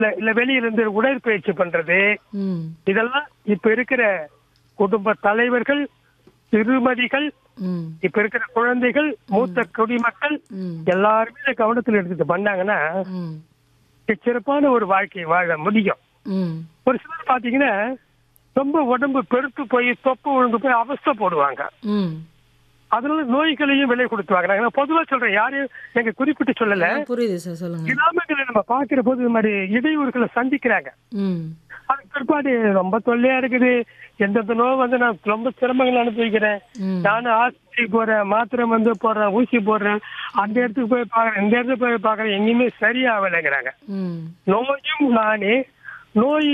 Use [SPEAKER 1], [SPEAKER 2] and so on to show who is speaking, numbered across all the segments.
[SPEAKER 1] இல்ல- இல்ல வெளியில இருந்து உடற்பயிற்சி பண்றது
[SPEAKER 2] ம்
[SPEAKER 1] இதெல்லாம் இப்ப இருக்கிற குடும்ப தலைவர்கள் திருமதிகள்
[SPEAKER 2] ம்
[SPEAKER 1] இப்ப இருக்கிற குழந்தைகள் மூத்த குடிமக்கள்
[SPEAKER 2] ம்
[SPEAKER 1] எல்லாருமே இதை கவனத்தில் எடுத்துட்டு பண்ணாங்கன்னா
[SPEAKER 2] ம்
[SPEAKER 1] சிறப்பான ஒரு வாழ்க்கை வாழ முடியும்
[SPEAKER 2] ம்
[SPEAKER 1] ஒரு சிலர் பாத்தீங்கன்னா ரொம்ப உடம்பு பெருத்து போய் தொப்பு விழுந்து போய் அவஸ்தை போடுவாங்க
[SPEAKER 2] ம்
[SPEAKER 1] அதனால நோய்களையும் விலை கொடுத்துவாங்க நான் பொதுவா சொல்றேன் யாரையும் எங்க குறிப்பிட்டு சொல்லல
[SPEAKER 2] ஆ, புரியுது சார் சொல்லுங்க
[SPEAKER 1] கிராமங்களை நம்ம பாக்குற போது இது மாதிரி இடையூறுகளை சந்திக்கிறாங்க
[SPEAKER 2] ம்
[SPEAKER 1] அதுக்கு பிற்பாடு ரொம்ப தொல்லையா இருக்குது எந்தெந்த நோய் வந்து நான் ரொம்ப சிரமங்கள் அனுபவிக்கிறேன்
[SPEAKER 2] ம்
[SPEAKER 1] நானும் ஆஸ்பத்திரி போறேன் மாத்திரை வந்து போடுறேன் ஊசி போடுறேன் அந்த இடத்துக்கு போய் பாக்குறேன் இந்த இடத்துக்கு போய் பாக்குறேன் எங்கேயுமே சரியாகலைங்கிறாங்க
[SPEAKER 2] ம்
[SPEAKER 1] நோயும் நானே நோய்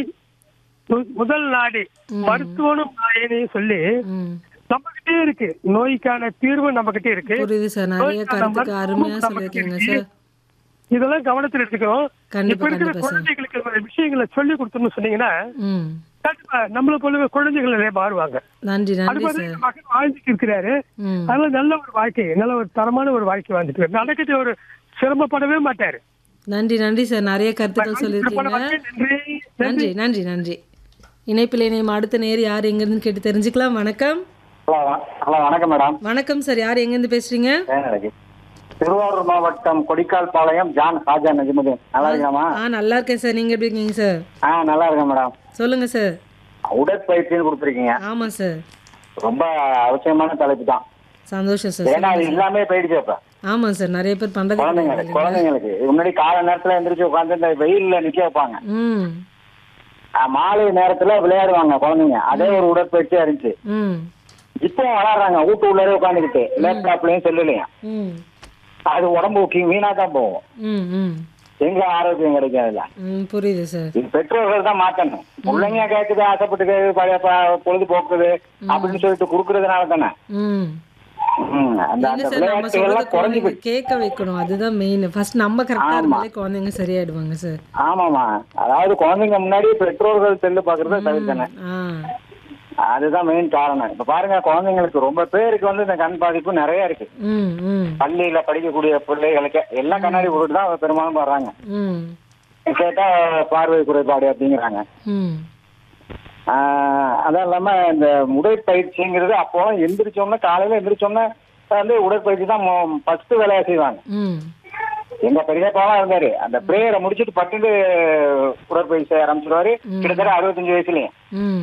[SPEAKER 1] மு- முதல் நாடு மருத்துவனும் நாயனே சொல்லி
[SPEAKER 2] ம்
[SPEAKER 1] நம்மகிட்டே இருக்கு நோய்க்கான தீர்வு நம்மகிட்டே இருக்கு
[SPEAKER 2] புரியுது சார் நிறைய
[SPEAKER 1] நோய்க்கான
[SPEAKER 2] கருத்துக்கு
[SPEAKER 1] மருத்துவம்
[SPEAKER 2] அருமையா
[SPEAKER 1] நமக்கு
[SPEAKER 2] சொல்லியிருக்கீங்க
[SPEAKER 1] இருக்கு.
[SPEAKER 2] சார்
[SPEAKER 1] இதெல்லாம் கவனத்தில் எடுத்துக்கணும் இப்ப
[SPEAKER 2] கண்டிப்பா
[SPEAKER 1] இருக்கிற
[SPEAKER 2] கண்டிப்பா சார்
[SPEAKER 1] குழந்தைகளுக்கு இந்த விஷயங்களை சொல்லி கொடுத்தோம்னு சொன்னீங்கன்னா
[SPEAKER 2] ம்
[SPEAKER 1] கண்டிப்பா நம்மள போலவே குழந்தைகள் நிறைய மாறுவாங்க
[SPEAKER 2] நன்றி
[SPEAKER 1] அது
[SPEAKER 2] நன்றி
[SPEAKER 1] மாதிரி
[SPEAKER 2] சார்
[SPEAKER 1] எங்க மகன் வாழ்ந்துட்டு இருக்கிறாரு
[SPEAKER 2] ம்
[SPEAKER 1] அதனால நல்ல ஒரு வாழ்க்கை நல்ல ஒரு தரமான ஒரு வாழ்க்கை வாழ்ந்துட்டு இருக்காரு. நடக்கிறது ஒரு சிரமப்படவே மாட்டாரு
[SPEAKER 2] நன்றி நன்றி சார் நிறைய கருத்துக்கள் சொல்லியிருக்கீங்க
[SPEAKER 1] நன்றி
[SPEAKER 2] நன்றி நன்றி நன்றி இணைப்பில் இணையம் அடுத்த நேர் யார் எங்கேருந்து கேட்டு தெரிஞ்சுக்கலாம் வணக்கம்
[SPEAKER 3] ஹலோ ஹலோ வணக்கம் மேடம்
[SPEAKER 2] வணக்கம் சார் யார் எங்கேருந்து பேசுறீங்க
[SPEAKER 3] தேனழகி திருவாரூர் மாவட்டம் கொடிக்கால் பாளையம் ஜான் ஹாஜா நஜிமுதீன் நல்லா இருக்கலாமா
[SPEAKER 2] ஆ நல்லா இருக்கேன் சார் நீங்க எப்படி இருக்கீங்க சார்
[SPEAKER 3] ஆ நல்லா இருக்கேன் மேடம்
[SPEAKER 2] சொல்லுங்க சார்
[SPEAKER 3] உடற்பயிற்சின்னு கொடுத்துருக்கீங்க
[SPEAKER 2] ஆமா சார்
[SPEAKER 3] ரொம்ப அவசியமான தலைப்பு தான்
[SPEAKER 2] சந்தோஷம் சார்
[SPEAKER 3] ஏன்னா அது எல்லாமே போயிடுச்சு இப்ப
[SPEAKER 2] ஆமா சார் நிறைய பேர் பண்றது
[SPEAKER 3] குழந்தைங்களுக்கு குழந்தைங்களுக்கு இதுக்கு முன்னாடி காலை நேரத்துல எந்திரிச்சு உட்காந்து இந்த வெயில்ல நிக்க வைப்பாங்க
[SPEAKER 2] ம்
[SPEAKER 3] ஆ, மாலை நேரத்துல விளையாடுவாங்க குழந்தைங்க அதே ஒரு உடற்பயிற்சியா இருந்துச்சு
[SPEAKER 2] ம்
[SPEAKER 3] இப்போ விளையாடுறாங்க வீட்டு உள்ளே உட்காந்துக்கிட்டு லேப்டாப்லயும் செல்லுலயும்
[SPEAKER 2] ம்
[SPEAKER 3] அது உடம்பு வீணா தான் போகும்
[SPEAKER 2] ம் ம்
[SPEAKER 3] எங்க ஆரோக்கியம் கிடைக்கும் அதுல
[SPEAKER 2] ம் புரியுது சார்
[SPEAKER 3] இது பெற்றோர்கள் தான் மாத்தணும் பிள்ளைங்க கேக்குது ஆசைப்பட்டு கேக்குது பழைய ப- பொழுதுபோக்குது அப்படின்னு சொல்லிட்டு குடுக்கறதுனால தானே
[SPEAKER 2] ம்
[SPEAKER 3] ம், அந்த
[SPEAKER 2] இல்ல
[SPEAKER 3] அந்த
[SPEAKER 2] சார் நம்ம
[SPEAKER 3] விளையாட்டுகள்
[SPEAKER 2] சொல்றது
[SPEAKER 3] எல்லாம் குறைஞ்சு
[SPEAKER 2] குழந்தைங்க கேட்க வைக்கணும் அதுதான் மெயின் ஃபர்ஸ்ட் நம்ம கரெக்டா இருந்தாலே குழந்தைங்க சரியாயிடுவாங்க சார்
[SPEAKER 3] ஆமாமா அதாவது குழந்தைங்க முன்னாடி பெற்றோர்கள் செல்லு பாக்குறத தவிர்க்கணும்
[SPEAKER 2] ஆ
[SPEAKER 3] அதுதான் மெயின் காரணம் இப்ப பாருங்க குழந்தைங்களுக்கு ரொம்ப பேருக்கு வந்து இந்த கண் பாதிப்பு நிறைய இருக்கு
[SPEAKER 2] ம் ம்
[SPEAKER 3] பள்ளியில படிக்கக்கூடிய பிள்ளைகளுக்கு எல்லாம் கண்ணாடி போட்டுட்டு தான் பெரும்பாலும் வர்றாங்க
[SPEAKER 2] ம்
[SPEAKER 3] கேட்டா பார்வை குறைபாடு அப்படிங்கிறாங்க
[SPEAKER 2] ம்
[SPEAKER 3] ஆஹ் அதான் இல்லாம இந்த உடற்பயிற்சிங்கிறது அப்போ எந்திரிச்சோம்னா காலையில எந்திரிச்சோம்னா வந்து உடற்பயிற்சி தான் ஃபர்ஸ்ட் வேலையா செய்வாங்க
[SPEAKER 2] ம்
[SPEAKER 3] எங்க பெரியப்பாலாம் இருந்தாரு அந்த பிரேயரை முடிச்சிட்டு பட்டுட்டு உடற்பயிற்சி செய்ய ஆரம்பிச்சிருவாரு கிட்டத்தட்ட அறுபத்தஞ்சு வயசுலயும்
[SPEAKER 2] ம்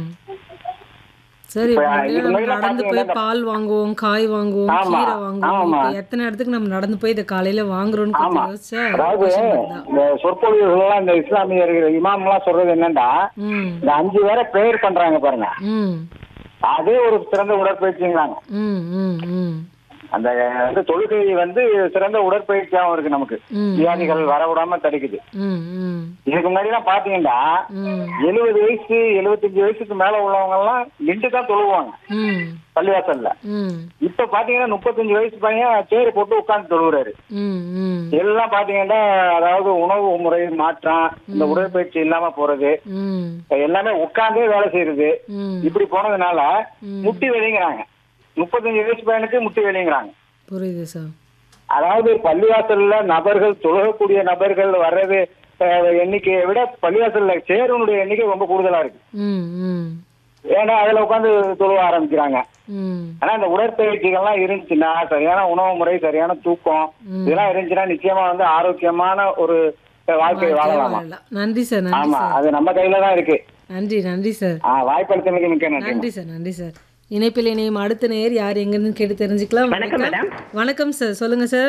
[SPEAKER 2] சரி
[SPEAKER 3] இப்ப
[SPEAKER 2] முன்னாடி
[SPEAKER 3] இதுக்கு
[SPEAKER 2] நம்ம
[SPEAKER 3] முன்னாடி
[SPEAKER 2] நடந்து போய்
[SPEAKER 3] பாத்தீங்கன்னா
[SPEAKER 2] பால் வாங்குவோம் காய் வாங்குவோம்
[SPEAKER 3] ஆமா,
[SPEAKER 2] கீரை வாங்குவோம்
[SPEAKER 3] ஆமா.
[SPEAKER 2] இப்ப எத்தனை இடத்துக்கு நம்ம நடந்து போய் இதை காலையில வாங்குறோம்னு
[SPEAKER 3] ஆமா
[SPEAKER 2] கொஞ்சம் யோசிச்சா
[SPEAKER 3] அதாவது
[SPEAKER 2] கஷ்டமாதான்.
[SPEAKER 3] இந்த சொற்பொழிவுகள் எல்லாம் இந்த இஸ்லாமியர்கள் இமாம் எல்லாம் சொல்றது என்னன்னா
[SPEAKER 2] ம்
[SPEAKER 3] இந்த அஞ்சு பேரை பிரேயர் பண்றாங்க பாருங்க
[SPEAKER 2] ம்
[SPEAKER 3] அதே ஒரு சிறந்த உடற்பயிற்சிங்கிறாங்க
[SPEAKER 2] ம் ம் ம்
[SPEAKER 3] அந்த வந்து தொழுகை வந்து சிறந்த உடற்பயிற்சியாகவும் இருக்கு நமக்கு
[SPEAKER 2] ம்.
[SPEAKER 3] வியாதிகள் வரவிடாம தடுக்குது
[SPEAKER 2] ம் ம்
[SPEAKER 3] இதுக்கு முன்னாடி எல்லாம் பாத்தீங்கன்னா
[SPEAKER 2] ம்
[SPEAKER 3] எழுபது வயசு எழுபத்தஞ்சு வயசுக்கு மேல உள்ளவங்க எல்லாம் நின்று தான் தொழுவாங்க
[SPEAKER 2] ம்
[SPEAKER 3] பள்ளிவாசல்ல
[SPEAKER 2] ம்
[SPEAKER 3] இப்ப பாத்தீங்கன்னா முப்பத்தஞ்சு வயசு பையன் சேரு போட்டு உட்கார்ந்து தொழுகிறாரு
[SPEAKER 2] ம் ம்
[SPEAKER 3] எல்லாம் பாத்தீங்கன்னா அதாவது உணவு முறை மாற்றம் இந்த உடற்பயிற்சி இல்லாம போறது
[SPEAKER 2] ம்
[SPEAKER 3] எல்லாமே உட்கார்ந்தே வேலை செய்யறது
[SPEAKER 2] ம்
[SPEAKER 3] இப்படி போனதுனால முட்டி வெளிங்கிறாங்க முப்பத்தஞ்சு வயசு பையனுக்கு முட்டி வெளிங்கிறாங்க
[SPEAKER 2] புரியுது சார்
[SPEAKER 3] அதாவது பள்ளிவாசல்ல நபர்கள் தொழுகக்கூடிய நபர்கள் வர்றது அஹ், எண்ணிக்கையை விட பள்ளிவாசல்ல சேருனுடைய எண்ணிக்கை ரொம்ப கூடுதலா இருக்கு
[SPEAKER 2] ம் ம்
[SPEAKER 3] ஏன்னா அதுல உட்காந்து தொழுவ ஆரம்பிக்கிறாங்க
[SPEAKER 2] ம்
[SPEAKER 3] ஆனா இந்த உடற்பயிற்சிகள்லாம் இருந்துச்சுன்னா சரியான உணவு முறை சரியான தூக்கம் இதெல்லாம் இருந்துச்சுன்னா நிச்சயமா வந்து ஆரோக்கியமான ஒரு வாழ்க்கை வாழலாமா
[SPEAKER 2] வாழலாம். நன்றி சார் நன்றி
[SPEAKER 3] ஆமா
[SPEAKER 2] சார்
[SPEAKER 3] அது நம்ம கையில தான் இருக்கு
[SPEAKER 2] நன்றி நன்றி சார்
[SPEAKER 3] ஆ, வாய்ப்பளித்தமைக்கு மிக்க நன்றி
[SPEAKER 2] நன்றி சார் நன்றி சார் இணைப்பில் இணையம் அடுத்த நேர் யார் எங்கிருந்து கேட்டு தெரிஞ்சுக்கலாம்
[SPEAKER 4] வணக்கம் மேடம்
[SPEAKER 2] வணக்கம் சார் சொல்லுங்க சார்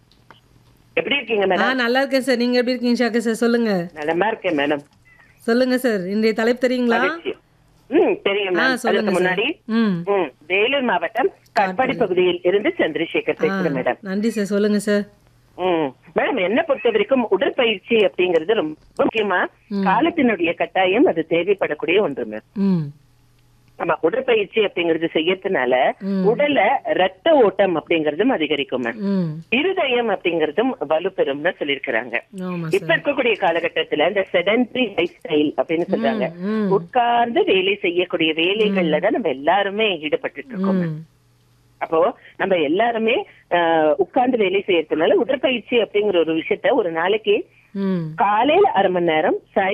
[SPEAKER 4] எப்படி இருக்கீங்க
[SPEAKER 2] ஆ
[SPEAKER 4] மேடம்
[SPEAKER 2] நல்லா இருக்கேன் சார் நீங்க எப்படி இருக்கீங்க ஷாக்கர் சார் சொல்லுங்க
[SPEAKER 4] நலமா இருக்கேன் மேடம்
[SPEAKER 2] சொல்லுங்க சார் இன்றைய தலைப்பு தெரியுங்களா
[SPEAKER 4] ம் தெரியும்
[SPEAKER 2] ஆ
[SPEAKER 4] மேம்
[SPEAKER 2] சொல்லுங்க
[SPEAKER 4] அதுக்கு
[SPEAKER 2] சார்
[SPEAKER 4] முன்னாடி
[SPEAKER 2] ம்
[SPEAKER 4] ம் வேலூர் மாவட்டம் கட்பாடி பகுதியில் இருந்து சந்திரசேகர்
[SPEAKER 2] ஆ,
[SPEAKER 4] பேசுறேன் மேடம்
[SPEAKER 2] நன்றி சார் சொல்லுங்க சார்
[SPEAKER 4] ம் மேடம் என்ன பொறுத்த வரைக்கும் உடற்பயிற்சி அப்படிங்கிறது ரொம்ப முக்கியமா காலத்தினுடைய கட்டாயம் அது தேவைப்படக்கூடிய ஒன்று மேம்
[SPEAKER 2] ம்
[SPEAKER 4] நம்ம உடற்பயிற்சி அப்படிங்கிறது செய்யறதுனால உடல்ல ரத்த ஓட்டம் அப்படிங்கறதும் அதிகரிக்கும் மேம்
[SPEAKER 2] ம்
[SPEAKER 4] இருதயம் அப்படிங்கறதும் வலுப்பெறும்னு சொல்லியிருக்கிறாங்க
[SPEAKER 2] ஆமா
[SPEAKER 4] இப்ப இருக்கக்கூடிய காலகட்டத்துல இந்த செடன்டரி லைஃப் ஸ்டைல் அப்படின்னு சொல்றாங்க
[SPEAKER 2] ம்
[SPEAKER 4] உட்கார்ந்து வேலை செய்யக்கூடிய வேலைகள்ல தான் நம்ம எல்லாருமே ஈடுபட்டு இருக்கோம்
[SPEAKER 2] ம்
[SPEAKER 4] அப்போ நம்ம எல்லாருமே ஆஹ், உட்கார்ந்து வேலை செய்யறதுனால உடற்பயிற்சி அப்படிங்கிற ஒரு விஷயத்த ஒரு நாளைக்கு
[SPEAKER 2] ம்
[SPEAKER 4] காலையில அரை மணி நேரம் சாய்